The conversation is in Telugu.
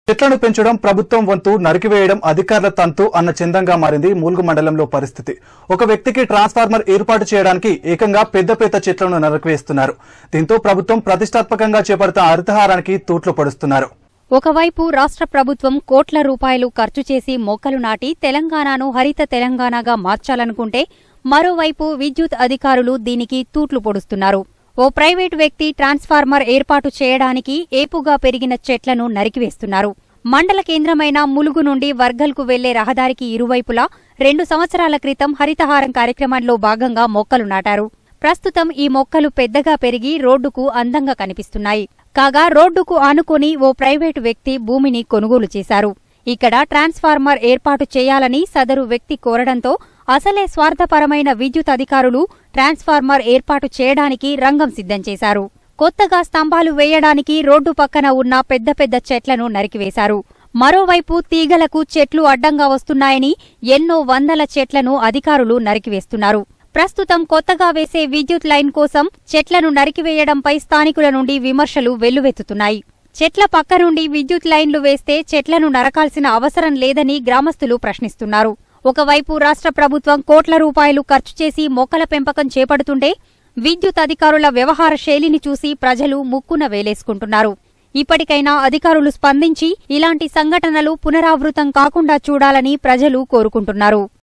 చెట్లను పెంచడం ప్రభుత్వం వంతు నరికివేయడం అధికారుల తంతు అన్న చందంగా మారింది మూలుగు మండలంలో పరిస్థితి ఒక వ్యక్తికి ట్రాన్స్ఫార్మర్ ఏర్పాటు చేయడానికి ఏకంగా పెద్ద పెద్ద చెట్లను నరికివేస్తున్నారు దీంతో ప్రభుత్వం ప్రతిష్టాత్మకంగా చేపడుతున్న హరితహారానికి తూట్లు పడుస్తున్నారు ఒకవైపు రాష్ట్ర ప్రభుత్వం కోట్ల రూపాయలు ఖర్చు చేసి మొక్కలు నాటి తెలంగాణను హరిత తెలంగాణగా మార్చాలనుకుంటే మరోవైపు విద్యుత్ అధికారులు దీనికి తూట్లు పొడుస్తున్నారు ఓ ప్రైవేటు వ్యక్తి ట్రాన్స్ఫార్మర్ ఏర్పాటు చేయడానికి ఏపుగా పెరిగిన చెట్లను నరికివేస్తున్నారు మండల కేంద్రమైన ములుగు నుండి వర్గల్కు వెళ్లే రహదారికి ఇరువైపులా రెండు సంవత్సరాల క్రితం హరితహారం కార్యక్రమంలో భాగంగా మొక్కలు నాటారు ప్రస్తుతం ఈ మొక్కలు పెద్దగా పెరిగి రోడ్డుకు అందంగా కనిపిస్తున్నాయి కాగా రోడ్డుకు ఆనుకుని ఓ ప్రైవేటు వ్యక్తి భూమిని కొనుగోలు చేశారు ఇక్కడ ట్రాన్స్ఫార్మర్ ఏర్పాటు చేయాలని సదరు వ్యక్తి కోరడంతో అసలే స్వార్థపరమైన విద్యుత్ అధికారులు ట్రాన్స్ఫార్మర్ ఏర్పాటు చేయడానికి రంగం సిద్ధం చేశారు కొత్తగా స్తంభాలు వేయడానికి రోడ్డు పక్కన ఉన్న పెద్ద పెద్ద చెట్లను నరికివేశారు మరోవైపు తీగలకు చెట్లు అడ్డంగా వస్తున్నాయని ఎన్నో వందల చెట్లను అధికారులు నరికివేస్తున్నారు ప్రస్తుతం కొత్తగా వేసే విద్యుత్ లైన్ కోసం చెట్లను నరికివేయడంపై స్థానికుల నుండి విమర్శలు వెల్లువెత్తుతున్నాయి చెట్ల పక్క నుండి విద్యుత్ లైన్లు వేస్తే చెట్లను నరకాల్సిన అవసరం లేదని గ్రామస్తులు ప్రశ్నిస్తున్నారు ఒకవైపు రాష్ట్ర ప్రభుత్వం కోట్ల రూపాయలు ఖర్చు చేసి మొక్కల పెంపకం చేపడుతుంటే విద్యుత్ అధికారుల వ్యవహార శైలిని చూసి ప్రజలు ముక్కున వేలేసుకుంటున్నారు ఇప్పటికైనా అధికారులు స్పందించి ఇలాంటి సంఘటనలు పునరావృతం కాకుండా చూడాలని ప్రజలు కోరుకుంటున్నారు